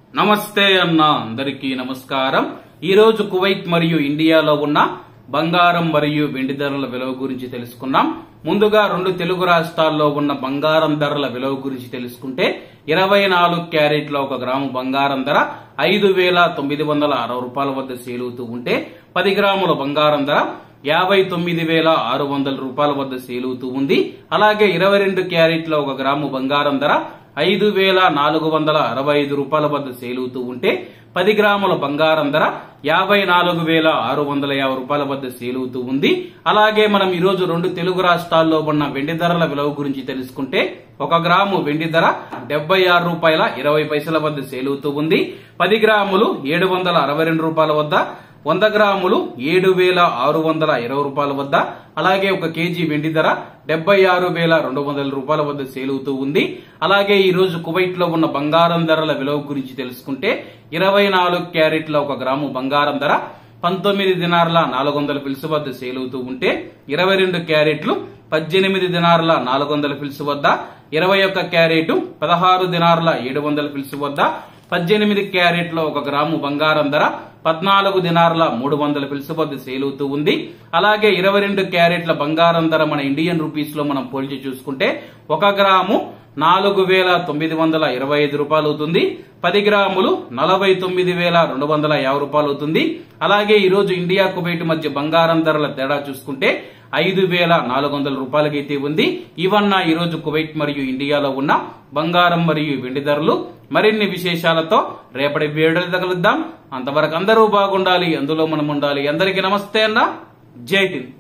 నమస్తే అన్న అందరికీ నమస్కారం ఈ రోజు కువైట్ మరియు ఇండియాలో ఉన్న బంగారం మరియు వెండి ధరల విలువ గురించి తెలుసుకున్నాం ముందుగా రెండు తెలుగు రాష్ట్రాల్లో ఉన్న బంగారం ధరల విలువ గురించి తెలుసుకుంటే ఇరవై నాలుగు క్యారెట్ల ఒక గ్రాము బంగారం ధర ఐదు వేల తొమ్మిది వందల అరవై రూపాయల వద్ద సేలుతూ ఉంటే పది గ్రాముల బంగారం ధర యాభై తొమ్మిది వేల ఆరు వందల రూపాయల వద్ద సేలుతూ ఉంది అలాగే ఇరవై రెండు క్యారెట్ల ఒక గ్రాము బంగారం ధర ఐదు వేల నాలుగు వందల అరవై ఐదు రూపాయల వద్ద సేలుతూ ఉంటే పది గ్రాముల బంగారం ధర యాభై నాలుగు వేల ఆరు వందల యాభై రూపాయల వద్ద సేలుతూ ఉంది అలాగే మనం ఈ రోజు రెండు తెలుగు రాష్ట్రాల్లో ఉన్న వెండి ధరల విలువ గురించి తెలుసుకుంటే ఒక గ్రాము వెండి ధర డెబ్బై ఆరు రూపాయల ఇరవై పైసల వద్ద సేలుతూ ఉంది పది గ్రాములు ఏడు వందల అరవై రెండు రూపాయల వద్ద వంద గ్రాములు ఏడు వేల ఆరు వందల ఇరవై రూపాయల వద్ద అలాగే ఒక కేజీ వెండి ధర డెబ్బై ఆరు వేల రెండు వందల రూపాయల వద్ద సేలుతూ ఉంది అలాగే ఈ రోజు కువైట్ లో ఉన్న బంగారం ధరల విలువ గురించి తెలుసుకుంటే ఇరవై నాలుగు క్యారెట్ల ఒక గ్రాము బంగారం ధర పంతొమ్మిది దినార్ల నాలుగు వందల పిలుసు వద్ద సేలుతూ ఉంటే ఇరవై రెండు క్యారెట్లు పద్దెనిమిది దినార్ల నాలుగు వందల పిలుసు వద్ద ఇరవై ఒక్క క్యారెట్ పదహారు దినార్ల ఏడు వందల పిలుసు వద్ద పద్దెనిమిది క్యారెట్ల ఒక గ్రాము బంగారం ధర పద్నాలుగు దినార్ల మూడు వందల పిలుసు వద్ద సేలుతూ ఉంది అలాగే ఇరవై రెండు క్యారెట్ల బంగారం ధర మన ఇండియన్ రూపీస్ లో మనం పోల్చి చూసుకుంటే ఒక గ్రాము నాలుగు వేల తొమ్మిది వందల ఇరవై ఐదు రూపాయలు అవుతుంది పది గ్రాములు నలభై తొమ్మిది వేల రెండు వందల యాభై రూపాయలు అవుతుంది అలాగే ఈ రోజు ఇండియా కువైట్ మధ్య బంగారం ధరల తేడా చూసుకుంటే ఐదు వేల నాలుగు వందల రూపాయలకైతే ఉంది ఇవన్న ఈ రోజు కువైట్ మరియు ఇండియాలో ఉన్న బంగారం మరియు వెండి ధరలు మరిన్ని విశేషాలతో రేపటి వీడియోలు తగలుద్దాం అంతవరకు అందరూ బాగుండాలి అందులో మనం ఉండాలి అందరికీ నమస్తే అన్న జై హింద్